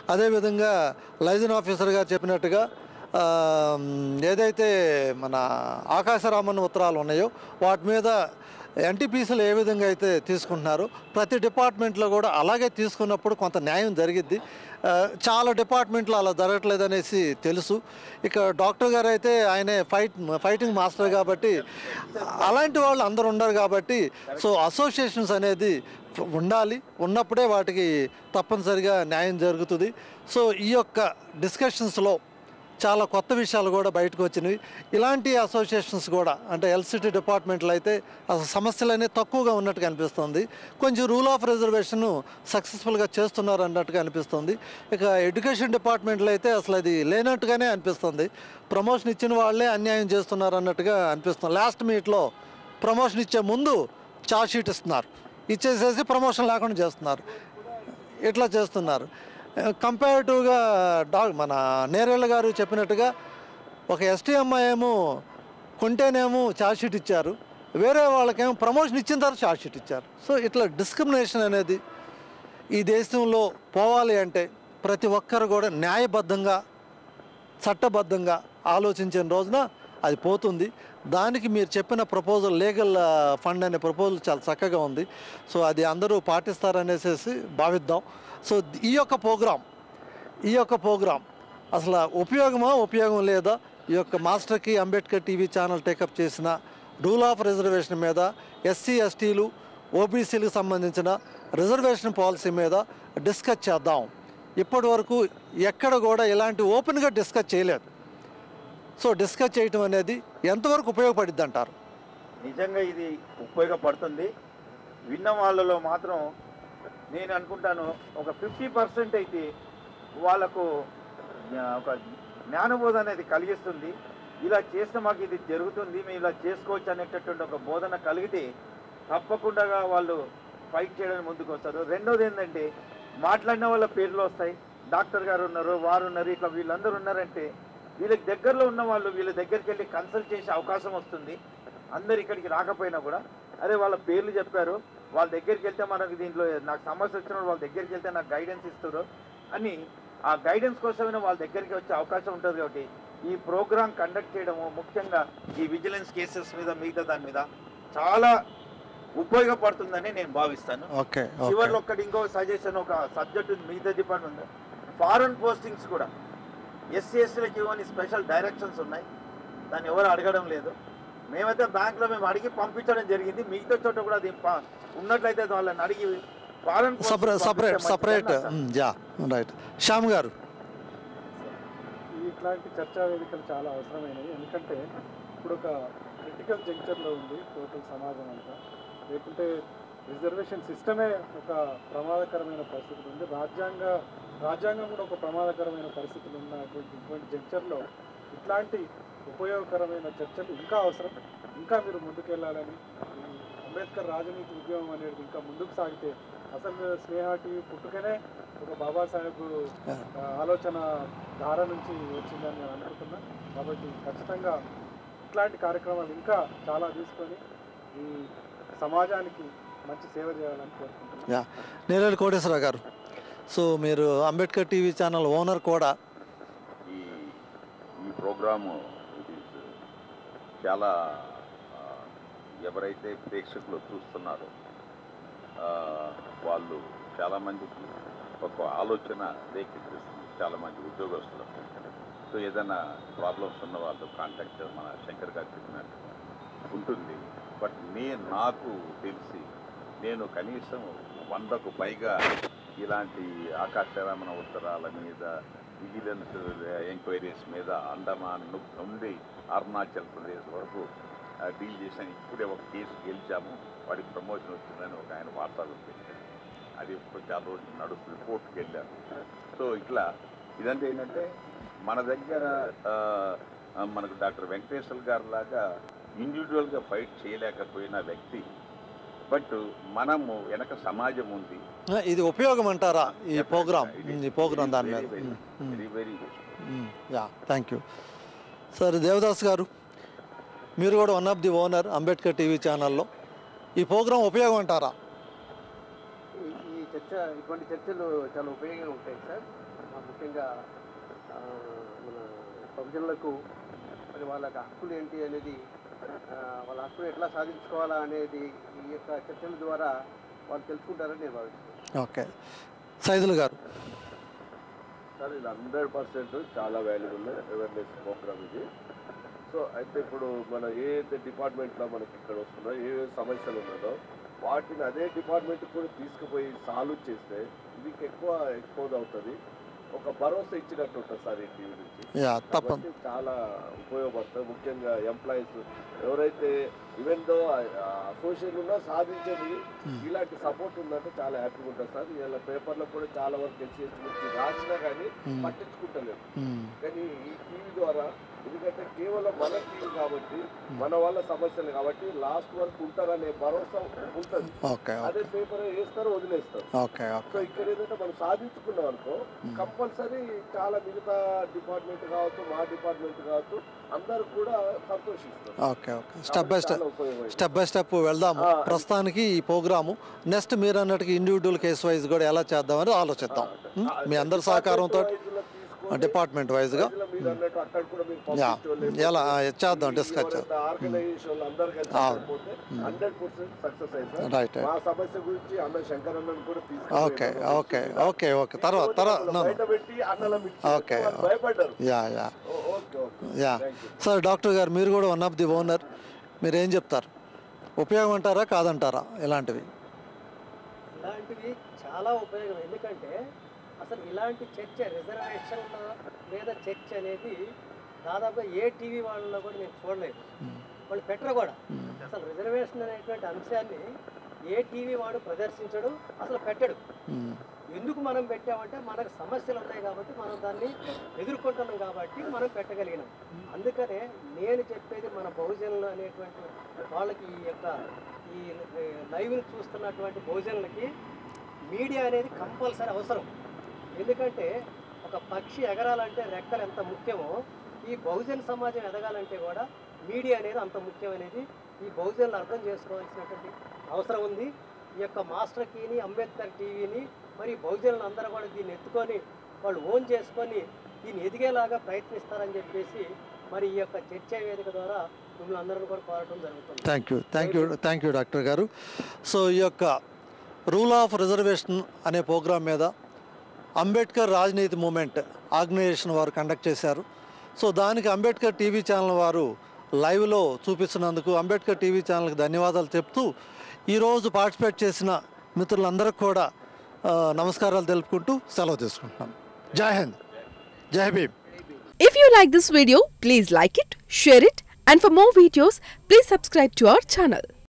అదేవిధంగా liaison officer గారు చెప్పినట్టుగా ఆ, ఏదైతే మన ఆకాశరామన్ ఉత్తరాలు ఉన్నాయో వాటి మీద ఎన్టీపీసీలు ఏ విధంగా అయితే తీసుకుంటున్నారో ప్రతి డిపార్ట్మెంట్లో కూడా అలాగే తీసుకున్నప్పుడు కొంత న్యాయం జరిగిద్ది ఆ, చాలా డిపార్ట్మెంట్లో అలా జరగట్లేదు అనేసి తెలుసు ఇక డాక్టర్ గారు అయితే ఆయనే ఫైట్ ఫైటింగ్ మాస్టర్ కాబట్టి అలాంటి వాళ్ళు అందరు ఉండరు కాబట్టి సో అసోసియేషన్స్ అనేది ఉండాలి ఉన్నప్పుడే వాటికి తప్పనిసరిగా న్యాయం జరుగుతుంది సో ఈ యొక్క డిస్కషన్స్లో చాలా కొత్త విషయాలు కూడా బయటకు వచ్చినవి ఇలాంటి అసోసియేషన్స్ కూడా అంటే ఎల్సిటీ డిపార్ట్మెంట్లో అయితే అసలు సమస్యలు అనేవి తక్కువగా ఉన్నట్టుగా అనిపిస్తుంది కొంచెం రూల్ ఆఫ్ రిజర్వేషన్ సక్సెస్ఫుల్గా చేస్తున్నారు అన్నట్టుగా అనిపిస్తుంది ఇక ఎడ్యుకేషన్ డిపార్ట్మెంట్లో అయితే అసలు అది లేనట్టుగానే అనిపిస్తుంది ప్రమోషన్ ఇచ్చిన వాళ్ళే అన్యాయం చేస్తున్నారు అన్నట్టుగా అనిపిస్తుంది లాస్ట్ మీట్లో ప్రమోషన్ ఇచ్చే ముందు చార్జ్ షీట్ ఇస్తున్నారు ఇచ్చేసేసి ప్రమోషన్ లేకుండా చేస్తున్నారు ఇట్లా చేస్తున్నారు కంపారిటివ్గా డాగ్ మన నేరేళ్ళ గారు చెప్పినట్టుగా ఒక ఎస్టీఎంఐ ఏమో కొంటేనేమో ఛార్జ్ షీట్ ఇచ్చారు వేరే వాళ్ళకేమో ప్రమోషన్ ఇచ్చిన తర్వాత ఛార్జ్ షీట్ ఇచ్చారు సో ఇట్లా డిస్క్రిమినేషన్ అనేది ఈ దేశంలో పోవాలి అంటే ప్రతి ఒక్కరు కూడా న్యాయబద్ధంగా చట్టబద్ధంగా ఆలోచించిన రోజున అది పోతుంది దానికి మీరు చెప్పిన ప్రపోజల్ లీగల్ ఫండ్ అనే ప్రపోజల్ చాలా చక్కగా ఉంది సో అది అందరూ పాటిస్తారనేసి భావిద్దాం సో ఈ యొక్క ప్రోగ్రాం ఈ యొక్క ప్రోగ్రాం అసలు ఉపయోగమా ఉపయోగం లేదా ఈ యొక్క మాస్టర్కి అంబేద్కర్ టీవీ ఛానల్ టేకప్ చేసిన రూల్ ఆఫ్ రిజర్వేషన్ మీద ఎస్సీ ఎస్టీలు ఓబీసీలకు సంబంధించిన రిజర్వేషన్ పాలసీ మీద డిస్కస్ చేద్దాం ఇప్పటి వరకు ఎక్కడ కూడా ఇలాంటి ఓపెన్గా డిస్కస్ చేయలేదు సో డిస్కస్ చేయటం అనేది ఎంతవరకు ఉపయోగపడిద్ది అంటారు నిజంగా ఇది ఉపయోగపడుతుంది విన్న వాళ్ళలో మాత్రం నేను అనుకుంటాను ఒక ఫిఫ్టీ పర్సెంట్ అయితే వాళ్ళకు జ్ఞా- ఒక జ్ఞానబోధ అనేది కలిగిస్తుంది ఇలా చేస్తే మాకు ఇది జరుగుతుంది మేము ఇలా చేసుకోవచ్చు అనేటటువంటి ఒక బోధన కలిగితే తప్పకుండా వాళ్ళు ఫైట్ చేయడానికి ముందుకు వస్తారు రెండోది ఏంటంటే మాట్లాడిన వాళ్ళ పేర్లు వస్తాయి డాక్టర్ గారు ఉన్నారు వారు ఉన్నారు ఇట్లా వీళ్ళందరూ ఉన్నారంటే వీళ్ళకి దగ్గరలో ఉన్న వాళ్ళు వీళ్ళ దగ్గరికి వెళ్ళి కన్సల్ట్ చేసే అవకాశం వస్తుంది అందరు ఇక్కడికి రాకపోయినా కూడా అరే వాళ్ళ పేర్లు చెప్పారు వాళ్ళ దగ్గరికి వెళ్తే మనకు దీంట్లో నాకు సమస్య వచ్చిన వాళ్ళ దగ్గరికి వెళ్తే నాకు గైడెన్స్ ఇస్తారు అని ఆ గైడెన్స్ కోసమైనా వాళ్ళ దగ్గరికి వచ్చే అవకాశం ఉంటుంది కాబట్టి ఈ ప్రోగ్రామ్ కండక్ట్ చేయడము ముఖ్యంగా ఈ విజిలెన్స్ కేసెస్ మీద మిగతా దాని మీద చాలా ఉపయోగపడుతుందని నేను భావిస్తాను ఓకే చివరిలో ఒక్కటి ఇంకో సజెషన్ ఒక సబ్జెక్ట్ ఉంది మిగతా డిపార్ట్మెంట్ ఫారెన్ పోస్టింగ్స్ కూడా ఎస్సీ ఎస్సీలకు ఇవ్వని స్పెషల్ డైరెక్షన్స్ ఉన్నాయి దాన్ని ఎవరు అడగడం లేదు మేమైతే బ్యాంక్లో మేము అడిగి పంపించడం జరిగింది మిగతా చోట కూడా అది ప- ఉన్నట్లయితే వాళ్ళని అడిగి foreign separate separate separate ya right Shyam garu ఇట్లాంటి చర్చా వేదికలు చాలా అవసరమైనవి ఎందుకంటే ఇప్పుడు ఒక క్రిటికల్ జంక్చర్లో ఉంది టోటల్ సమాజం అంతా లేకుంటే రిజర్వేషన్ సిస్టమే ఒక ప్రమాదకరమైన పరిస్థితులు ఉంది రాజ్యాంగ రాజ్యాంగం కూడా ఒక ప్రమాదకరమైన పరిస్థితులు ఉన్నటువంటి ఇటువంటి జంక్చర్లో ఇట్లాంటి ఉపయోగకరమైన చర్చలు ఇంకా అవసరం ఇంకా మీరు ముందుకెళ్ళాలని ఈ అంబేద్కర్ రాజనీతి ఉద్యమం అనేది ఇంకా ముందుకు సాగితే అసలు స్నేహ టీవీ పుట్టుకనే ఒక బాబాసాహెబ్ ఆ, ఆలోచన ధార నుంచి వచ్చిందని నేను అనుకుంటున్నా కాబట్టి ఖచ్చితంగా ఇట్లాంటి కార్యక్రమాలు ఇంకా చాలా తీసుకొని ఈ సమాజానికి మంచి సేవ చేయాలని కోరుకుంటున్నాను యా నీలల్ కోటేశ్వరరావు గారు సో మీరు అంబేద్కర్ టీవీ ఛానల్ ఓనర్ కూడా ఈ ఈ ప్రోగ్రాము it is చాలా ఆ, ఎవరైతే ప్రేక్షకులు చూస్తున్నారో ఆ, వాళ్ళు చాలామందికి ఒక ఆలోచన రేకెత్తిస్తుంది చాలామంది ఉద్యోగస్తులు సో ఏదైనా ప్రాబ్లమ్స్ ఉన్న వాళ్ళు కాంటాక్ట్ మన శంకర్ గారు చెప్పినట్టు ఉంటుంది బట్ నేను నాకు తెలిసి నేను కనీసం వందకు పైగా ఇలాంటి ఆకాశరామణ ఉత్తరాల మీద విజిలెన్స్ ఎంక్వైరీస్ మీద అండమాన్ ను- నుండి అరుణాచల్ ప్రదేశ్ వరకు ఆ, డీల్ చేశాను ఇప్పుడే ఒక కేసు గెలిచాము వాడికి ప్రమోషన్ వచ్చిందని ఒక ఆయన వార్తలు పెట్టారు అది ఇప్పుడు చాలా రోజులు నడుస్తుంది కోర్టుకు వెళ్ళారు సో ఇట్లా ఇదంతా ఏంటంటే మన దగ్గర ఆ, ఆ, మనకు డాక్టర్ వెంకటేశ్వర గారు లాగా ఇండివిజువల్గా ఫైట్ చేయలేకపోయిన వ్యక్తి బట్ మనము వెనక సమాజం ఉంది ఆ, ఇది ఉపయోగం అంటారా ఈ ప్రోగ్రామ్ ఈ ప్రోగ్రామ్ దాని మీద very hmm. Very very hmm. Ya thank you sir Devadas garu మీరు కూడా one of the owner Ambedkar TV ఛానల్లో ఈ ప్రోగ్రాం ఉపయోగం అంటారా ఈ- ఈ చర్చ ఇటువంటి చర్చలు చాలా ఉపయోగంగా ఉంటాయి సార్ ఆ, ముఖ్యంగా ఆ, మన ప్రజలకు మరి వాళ్ళకి హక్కులు ఏంటి అనేది ఆ, వాళ్ళ హక్కులు ఎట్లా సాధించుకోవాలా అనేది ఈ యొక్క చర్చల ద్వారా వాళ్ళు తెలుసుకుంటారని నేను భావిస్తున్నాను ఓకే సైదులు గారు సార్ ఇది హండ్రెడ్ పర్సెంట్ చాలా వాల్యుబుల్ అవేర్నెస్ ప్రోగ్రామ్ ఇది సో అయితే ఇప్పుడు మన ఏ అయితే డిపార్ట్మెంట్లో మనకి ఇక్కడ వస్తుందో ఏ ఏ సమస్యలు ఉన్నదో వాటిని అదే డిపార్ట్మెంట్ కూడా తీసుకుపోయి సాల్వ్ చేస్తే ఇది ఎక్కువ ఎక్స్పోజ్ అవుతుంది ఒక భరోసా ఇచ్చినట్టు ఉంటుంది సార్ ఈ టీవీ నుంచి యా తప్ప కాబట్టి చాలా ఉపయోగపడుతుంది ముఖ్యంగా ఎంప్లాయీస్ ఎవరైతే ఈవెన్ దో అసోసియేషన్ ఉన్నా సాధించేది ఇలాంటి సపోర్ట్ ఉందంటే చాలా హ్యాపీగా ఉంటుంది సార్ ఇలా పేపర్లో కూడా చాలా వరకు ఎస్సీఎస్ గురించి రాసినా కానీ మ్మ్. పట్టించుకుంటలేదు మ్మ్. కానీ ఈ టీవీ ద్వారా ఎందుకంటే కేవలం మన టీవీ కాబట్టి మన వాళ్ళ సమస్యలు కాబట్టి లాస్ట్ వరకు ఉంటారనే భరోసా ఉంటుంది ఓకే అదే పేపర్ వేస్తారు వదిలేస్తారు ఓకే సో ఓకే ఇక్కడ ఏంటంటే మనం సాధించుకున్నాం అనుకో కంపల్సరీ చాలా మిగతా డిపార్ట్మెంట్ కావచ్చు మా డిపార్ట్మెంట్ కావచ్చు అందరూ కూడా సంతోషిస్తారు ఓకే ఓకే స్టెప్ బై కాబట్టి స్టెప్ చాలా ఉపయోగం స్టెప్ బై స్టెప్ వెళ్దాము ఆ. ప్రస్తుతానికి ఈ ప్రోగ్రాము నెక్స్ట్ మీరు అన్నట్టుగా ఇండివిజువల్ కేసు వైజ్ కూడా ఎలా చేద్దామని ఆలోచిద్దాం ఉం? మీ అందరి సహకారంతో డిపార్ట్మెంట్ వైజ్గా మీరు అన్నట్టు అక్కడ కూడా మీరు యా. పంపించోళ్ళు ఎలా ఆ, చేద్దాం డిస్కస్ చేద్దాం ఎవరైతే ఆర్గనైజేషన్ అందరు కలిసి ఆ. పోతే హండ్రెడ్ పర్సెంట్ సక్సెస్ అయింది సార్ రైట్ మా సమస్య గురించి అన్న శంకర్ అన్నను కూడా ఓకే ఓకే ఓకే ఓకే తర్వాత తర్వాత no, no. బయట పెట్టి అన్నలం ఇచ్చి ఓకే. వాళ్ళు భయపడ్డారు యా యా ఓ- okay okay ya thank you sir doctor garu మీరు కూడా వన్ ఆఫ్ ది ఓనర్ మీరు ఏం చెప్తారు ఉపయోగం అంటారా కాదంటారా ఇలాంటివి ఇలాంటివి చాలా ఉపయోగం ఎందుకంటే అసలు ఇలాంటి చర్చ రిజర్వేషన్ల మీద చర్చ అనేది దాదాపు ఏ టీవీ వాళ్ళలో కూడా నేను చూడలేదు వాళ్ళు పెట్టరు కూడా అసలు రిజర్వేషన్ అనేటువంటి అంశాన్ని ఏ టీవీ వాడు ప్రదర్శించడు అసలు పెట్టడు ఉమ్, ఎందుకు మనం పెట్టామంటే మనకు సమస్యలు ఉన్నాయి కాబట్టి మనం దాన్ని ఎదుర్కొంటున్నాం కాబట్టి మనం పెట్టగలిగినాం అందుకనే నేను చెప్పేది మన బహుజనులు అనేటువంటి వాళ్ళకి ఈ యొక్క ఈ లైవ్ని చూస్తున్నటువంటి బహుజనులకి మీడియా అనేది కంపల్సరీ అవసరం ఎందుకంటే ఒక పక్షి ఎగరాలంటే రెక్కలు ఎంత ముఖ్యమో ఈ బహుజన సమాజం ఎదగాలంటే కూడా మీడియా అనేది అంత ముఖ్యమనేది ఈ బహుజనులు అర్థం చేసుకోవాల్సినటువంటి అవసరం ఉంది ఈ యొక్క మాస్టర్ కీని అంబేద్కర్ టీవీని మరి బహుజనులు అందరూ కూడా దీన్ని ఎత్తుకొని వాళ్ళు ఓన్ చేసుకొని దీన్ని ఎదిగేలాగా ప్రయత్నిస్తారని చెప్పేసి మరి ఈ యొక్క చర్చా వేదిక ద్వారా మిమ్మల్ని అందరూ కూడా కోరటం జరుగుతుంది thank you thank you thank you doctor garu so ఈ యొక్క రూల్ ఆఫ్ రిజర్వేషన్ అనే ప్రోగ్రాం మీద అంబేద్కర్ రాజనీతి మూమెంట్ ఆర్గనైజేషన్ వారు కండక్ట్ చేశారు సో దానికి అంబేద్కర్ టీవీ ఛానల్ వారు లైవ్లో చూపిస్తున్నందుకు అంబేద్కర్ టీవీ ఛానల్కి ధన్యవాదాలు చెప్తూ ఈరోజు పార్టిసిపేట్ చేసిన మిత్రులందరికీ కూడా ఆ, నమస్కారాలు తెలుపుకుంటూ సెలవు తీసుకుంటున్నాం జై హింద్ జై Bhim If you like this video, please like it, share it, and for more videos, please subscribe to our channel.